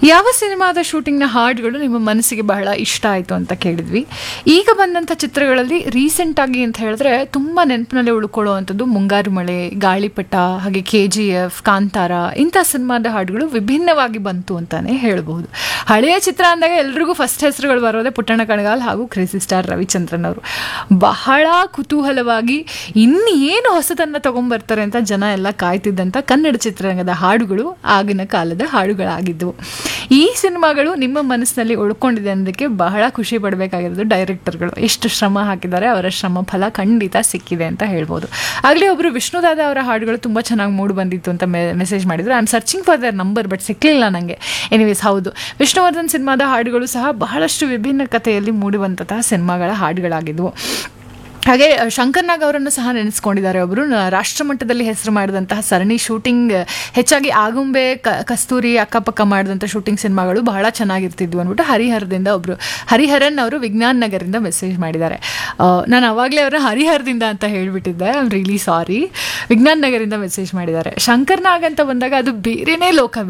ಯಾವ ಸಿನಿಮಾದ ಶೂಟಿಂಗ್ನ ಹಾಡುಗಳು ನಿಮ್ಮ ಮನಸ್ಸಿಗೆ ಬಹಳ ಇಷ್ಟ ಆಯಿತು ಅಂತ ಕೇಳಿದ್ವಿ ಈಗ ಬಂದಂಥ ಚಿತ್ರಗಳಲ್ಲಿ ರೀಸೆಂಟ್ ಆಗಿ ಅಂತ ಹೇಳಿದ್ರೆ ತುಂಬ ನೆನಪಿನಲ್ಲಿ ಉಳ್ಕೊಳ್ಳುವಂಥದ್ದು ಮುಂಗಾರು ಮಳೆ ಗಾಳಿಪಟ ಹಾಗೆ ಕೆ ಜಿ ಎಫ್ ಕಾಂತಾರ ಇಂಥ ಸಿನಿಮಾದ ಹಾಡುಗಳು ವಿಭಿನ್ನವಾಗಿ ಬಂತು ಅಂತಾನೆ ಹೇಳ್ಬಹುದು ಹಳೆಯ ಚಿತ್ರ ಅಂದಾಗ ಎಲ್ರಿಗೂ ಫಸ್ಟ್ ಹೆಸರುಗಳು ಬರೋದೇ ಪುಟ್ಟಣ ಕಣಗಾಲ್ ಹಾಗೂ ಕ್ರೇಜಿ ಸ್ಟಾರ್ ರವಿಚಂದ್ರನ್ ಅವರು ಬಹಳ ಕುತೂಹಲವಾಗಿ ಇನ್ನೇನು ಹೊಸತನ್ನ ತಗೊಂಡ್ಬರ್ತಾರೆ ಅಂತ ಜನ ಎಲ್ಲ ಕಾಯ್ತಿದ್ದಂಥ ಕನ್ನಡ ಚಿತ್ರರಂಗದ ಹಾಡುಗಳು ಆಗಿನ ಕಾಲದ ಹಾಡುಗಳಾಗಿದ್ದವು ಈ ಸಿನಿಮಾಗಳು ನಿಮ್ಮ ಮನಸ್ಸಿನಲ್ಲಿ ಉಳ್ಕೊಂಡಿದೆ ಅನ್ನೋದಕ್ಕೆ ಬಹಳ ಖುಷಿ ಪಡಬೇಕಾಗಿರೋದು ಡೈರೆಕ್ಟರ್ಗಳು ಎಷ್ಟು ಶ್ರಮ ಹಾಕಿದ್ದಾರೆ ಅವರ ಶ್ರಮ ಫಲ ಖಂಡಿತ ಸಿಕ್ಕಿದೆ ಅಂತ ಹೇಳ್ಬೋದು ಆಗಲೇ ಒಬ್ಬರು ವಿಷ್ಣುದಾದ ಅವರ ಹಾಡುಗಳು ತುಂಬ ಚೆನ್ನಾಗಿ ಮೂಡ್ ಬಂದಿತ್ತು ಅಂತ ಮೆಸೇಜ್ ಮಾಡಿದ್ರು I am searching for their number but ಸಿಕ್ಕಲಿಲ್ಲ ನನಗೆ ಎನಿವೇಸ್ ಹೌದು ವಿಷ್ಣುವರ್ಧನ್ ಸಿನಿಮಾದ ಹಾಡುಗಳು ಸಹ ಬಹಳಷ್ಟು ವಿಭಿನ್ನ ಕಥೆಯಲ್ಲಿ ಮೂಡುವಂತಹ ಸಿನಿಮಾಗಳ ಹಾಡುಗಳಾಗಿದ್ವು ಹಾಗೆ ಶಂಕರ್ನಾಗ್ ಅವರನ್ನು ಸಹ ನೆನೆಸ್ಕೊಂಡಿದ್ದಾರೆ ಒಬ್ಬರು ರಾಷ್ಟ್ರಮಟ್ಟದಲ್ಲಿ ಹೆಸರು ಮಾಡಿದಂತಹ ಸರಣಿ ಶೂಟಿಂಗ್ ಹೆಚ್ಚಾಗಿ ಆಗುಂಬೆ ಕ ಕಸ್ತೂರಿ ಅಕ್ಕಪಕ್ಕ ಮಾಡಿದಂಥ ಶೂಟಿಂಗ್ ಸಿನಿಮಾಗಳು ಬಹಳ ಚೆನ್ನಾಗಿರ್ತಿದ್ವು ಅಂದ್ಬಿಟ್ಟು ಹರಿಹರದಿಂದ ಒಬ್ಬರು ಹರಿಹರನ್ ಅವರು ವಿಜ್ಞಾನ್ ನಗರಿಂದ ಮೆಸೇಜ್ ಮಾಡಿದ್ದಾರೆ ನಾನು ಅವಾಗಲೇ ಅವರ ಹರಿಹರದಿಂದ ಅಂತ ಹೇಳಿಬಿಟ್ಟಿದ್ದೆ I am really sorry Vijnan ನಗರಿಂದ ಮೆಸೇಜ್ ಮಾಡಿದ್ದಾರೆ ಶಂಕರ್ನಾಗ್ ಅಂತ ಬಂದಾಗ ಅದು ಬೇರೆನೇ ಲೋಕ